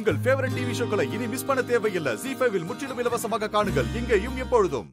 உங்கள் favourite TV ஷோக்களை இனி miss பண்ண தேவையில்லை ஜி ஃபைவில் முற்றிலும் இலவசமாக காணுங்கள் இங்கேயும் எப்பொழுதும்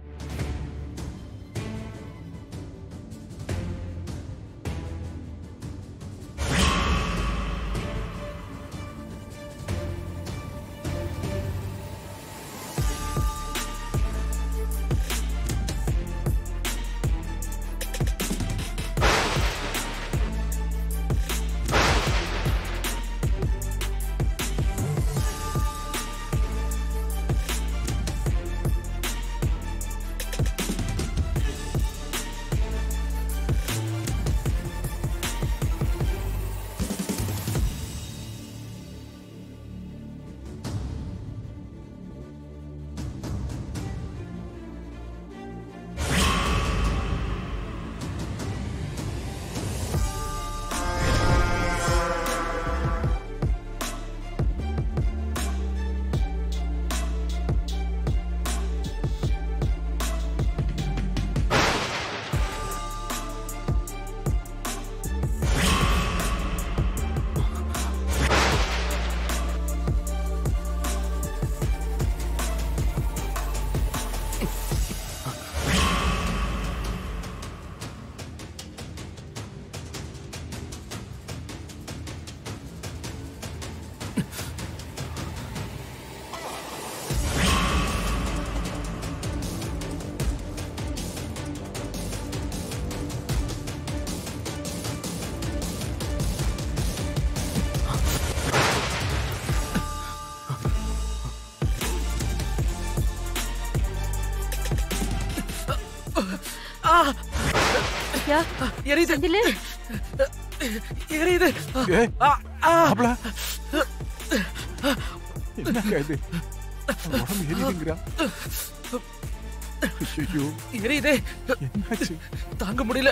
யா எரியுது செந்திலு எரியுது ஏய், ஆ, ஆ. மாப்ள. என்னங்க இது உடம்பு எரியுதுங்கிறா ஐயோ எரியுதே என்னாச்சு தாங்க முடியல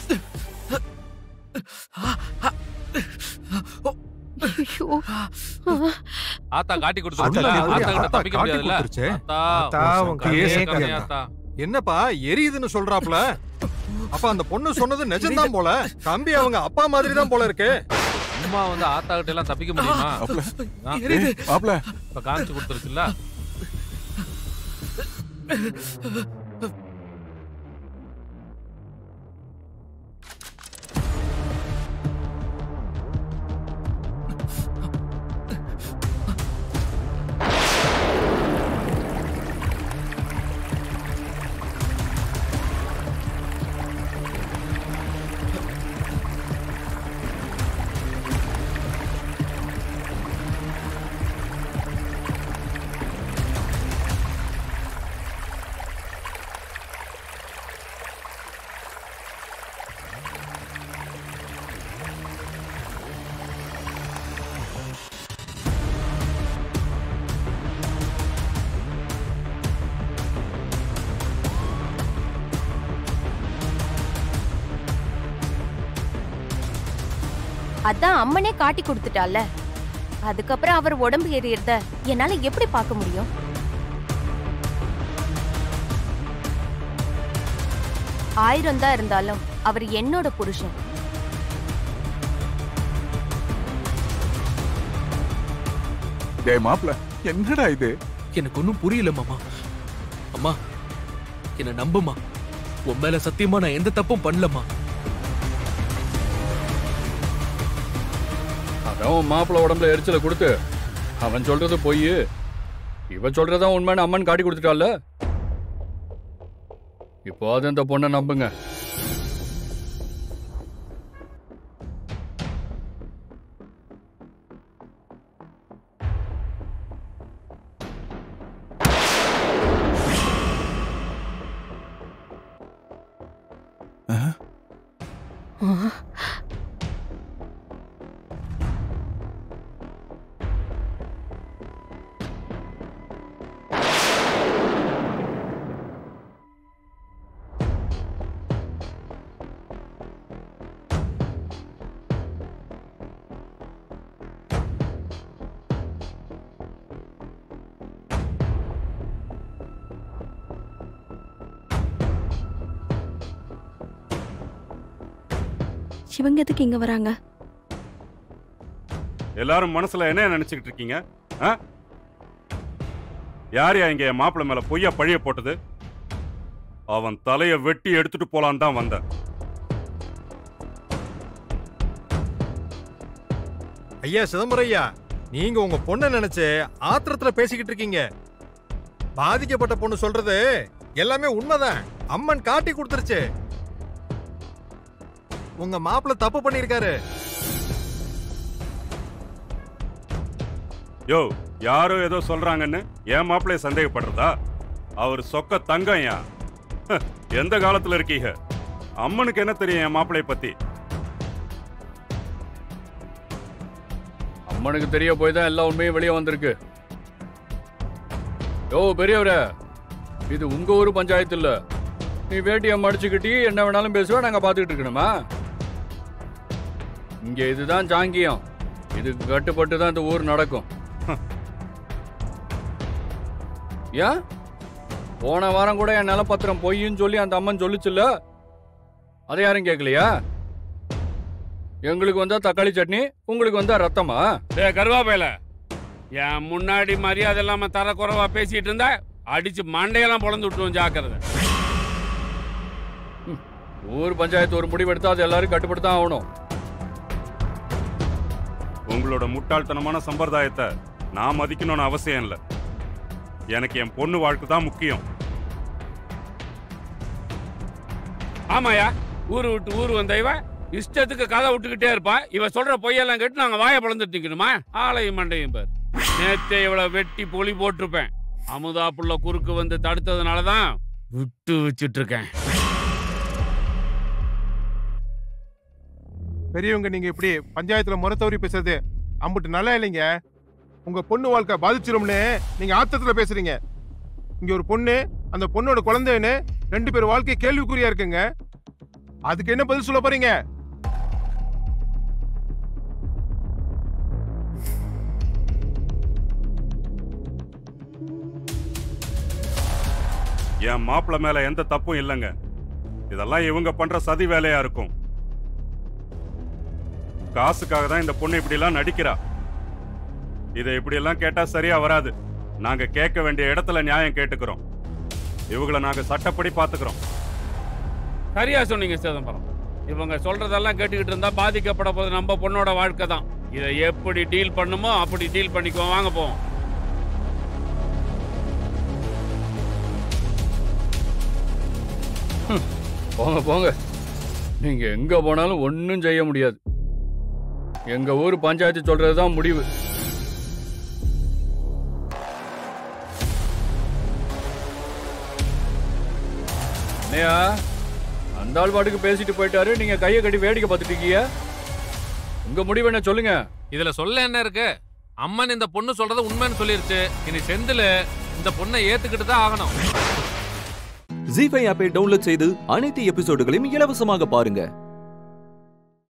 ஐயோ ஆத்தா காட்டி கொடுத்து சொல்லு, ஆத்தா ஆத்தா கிட்ட தப்பிக்க காட்டி முடியாதுல்ல கொடுத்துருச்சே. ஆத்தா ஆத்தா, உன் கண்ணையே கையே கண்ணே காமியா. ஆத்தா என்னப்பா எரியுதுன்னு சொல்றாப்ல அப்ப அந்த பொண்ணு சொன்னது நிஜம்தான் போல தம்பி அவங்க அப்பா மாதிரி தான் போல இருக்கு சும்மா வந்து ஆத்தா கிட்ட எல்லாம் தப்பிக்க முடியுமா மாப்ள. ஆ, எரியுது மாப்ள இப்ப காமிச்சு கொடுத்துருச்சுல்ல அதான் அம்மனே காட்டி கொடுத்துட்டால அதுக்கப்புறம் அவர் உடம்பு எரியறத என்னால எப்படி பார்க்க முடியும் ஆயிரம் தான் இருந்தாலும் அவர் என்னோட புருஷன் டேய் மாப்ள என்னடா இது எனக்கு ஒண்ணும் புரியல மாமா அம்மா என்ன நம்புமா உன் மேல சத்தியமா நான் எந்த தப்பும் பண்ணலம்மா அதான் உன் மாப்பிள்ள உடம்புல எரிச்சலை கொடுத்து அவன் சொல்றது பொய் இவன் சொல்றதான் உண்மைன்னு அம்மன் காட்டி கொடுத்துட்டால இப்போ அது இந்த பொண்ணை நம்புங்க இவங்க எதுக்கு இங்க வராங்க எல்லாரும் மனசுல என்ன நினைச்சுக்கிட்டு இருக்கீங்க ஆ? யார் யா இங்க என் மாப்பிள்ளை மேல பொய்யா பழிய போட்டது அவன் தலைய வெட்டி எடுத்துட்டு போலான்னு தான் வந்தேன் ஐயா சிதம்பரம் ஐயா நீங்க உங்க பொண்ணை நினைச்சு ஆத்திரத்துல பேசிக்கிட்டு இருக்கீங்க பாதிக்கப்பட்ட பொண்ணு சொல்றது எல்லாமே உண்மைதான் அம்மன் காட்டி கொடுத்துருச்சு உங்க மாப்பிள்ள தப்பு பண்ணிருக்காரு யோ யாரோ ஏதோ சொல்றாங்கன்னு என் மாப்பிள்ளைய சந்தேகப்படுறதா அவர் சொக்க தங்கம்யா ஹ, எந்த காலத்துல இருக்கீங்க அம்மனுக்கு என்ன தெரியும் என் மாப்பிள்ளைய பத்தி அம்மனுக்கு தெரிய போய் தான் எல்லா உண்மையும் வெளியே வந்திருக்கு யோ பெரியவரே இது உங்க ஊர் பஞ்சாயத்து இல்ல நீ வேட்டியை மடிச்சுக்கிட்டி என்ன வேணாலும் பேசுவ நாங்க பாத்துக்கிட்டு இருக்கணுமா இங்க இதுதான் ஜாங்கியம் இதுக்கு கட்டுப்பட்டு தான் இந்த ஊர் நடக்கும் ஏன் போன வாரம் கூட என் நிலப்பத்திரம் பொய்ன்னு சொல்லி அந்த அம்மன் சொல்லுச்சுல்ல அதை யாரும் கேட்கலையா எங்களுக்கு வந்தா தக்காளி சட்னி உங்களுக்கு வந்தா ரத்தமா டே கருவாப்பையில என் முன்னாடி மரியாதை இல்லாம தர குறைவா பேசிட்டு இருந்தா அடிச்சு மண்டையெல்லாம் பொழந்து விட்டுருவோம் ஜாக்கிரதை ஊர் பஞ்சாயத்து ஒரு முடிவு எடுத்தா அது எல்லாரும் கட்டுப்படுத்தான் ஆகணும் உங்களோட முட்டாள்தனமான சம்பிரதாயத்தை நான் மதிக்கணும்னு அவசியம் இல்லை எனக்கு என் பொண்ணு வாழ்க்கை தான் முக்கியம் ஆமாயா ஊரு விட்டு ஊர் வந்த இவ இஷ்டத்துக்கு கதை விட்டுக்கிட்டே இருப்பா இவ சொல்ற பொய்யெல்லாம் கேட்டு நாங்க வாயை பிளந்துட்டு நிக்கணுமா ஆலையும் மண்டையும் பார் நேத்தே இவளை வெட்டி பொலி போட்டிருப்பேன் அமுதா புள்ள குறுக்கு வந்து தடுத்ததுனால தான் விட்டு வச்சிட்டு இருக்கேன் பெரியவங்க நீங்க இப்படி பஞ்சாயத்துல முறை தவறி பேசுறது அம்புட்டு நல்லா இல்லைங்க உங்க பொண்ணு வாழ்க்கை பாதிச்சிரும்னு நீங்க ஆத்தத்துல பேசுறீங்க இங்க ஒரு பொண்ணு அந்த பொண்ணோட குழந்தைன்னு ரெண்டு பேர் வாழ்க்கை கேள்விக்குறியா இருக்குங்க அதுக்கு என்ன பதில் சொல்ல போறீங்க என் மாப்பிள்ளை மேல எந்த தப்பும் இல்லைங்க இதெல்லாம் இவங்க பண்ற சதி வேலையா இருக்கும் காசுக்காக தான் இந்த பொண்ணு இப்படி எல்லாம் நடிக்கிறா இதை இப்படி எல்லாம் கேட்டா சரியா வராது நாங்க கேட்க வேண்டிய இடத்துல நியாயம் கேட்டுக்கிறோம் இவங்கள நாங்க சட்டப்படி பாத்துக்கிறோம் சரியா சொன்னீங்க சிதம்பரம் இவங்க சொல்றதெல்லாம் கேட்டுக்கிட்டு இருந்தா பாதிக்கப்பட போது நம்ம பொண்ணோட வாழ்க்கை தான் இதை எப்படி டீல் பண்ணுமோ அப்படி டீல் பண்ணிக்குவோம் வாங்க போவோம் போங்க போங்க நீங்க எங்க போனாலும் ஒன்றும் செய்ய முடியாது எங்க ஊர் பஞ்சாயத்து சொல்றதுதான் முடிவு என்னையா அந்த ஆள் பாட்டுக்கு பேசிட்டு போயிட்டாரு நீங்க கையை கட்டி வேடிக்கை பார்த்துட்டு இருக்கீங்க உங்க முடிவு என்ன சொல்லுங்க இதுல சொல்ல என்ன இருக்கு அம்மன் இந்த பொண்ணு சொல்றது உண்மைன்னு சொல்லிருச்சு இனி செந்தில் இந்த பொண்ணை ஏத்துக்கிட்டு தான் ஆகணும் ஜி ஃபைவ் ஆப்பை டவுன்லோட் செய்து அனைத்து எபிசோடுகளையும் இலவசமாக பாருங்க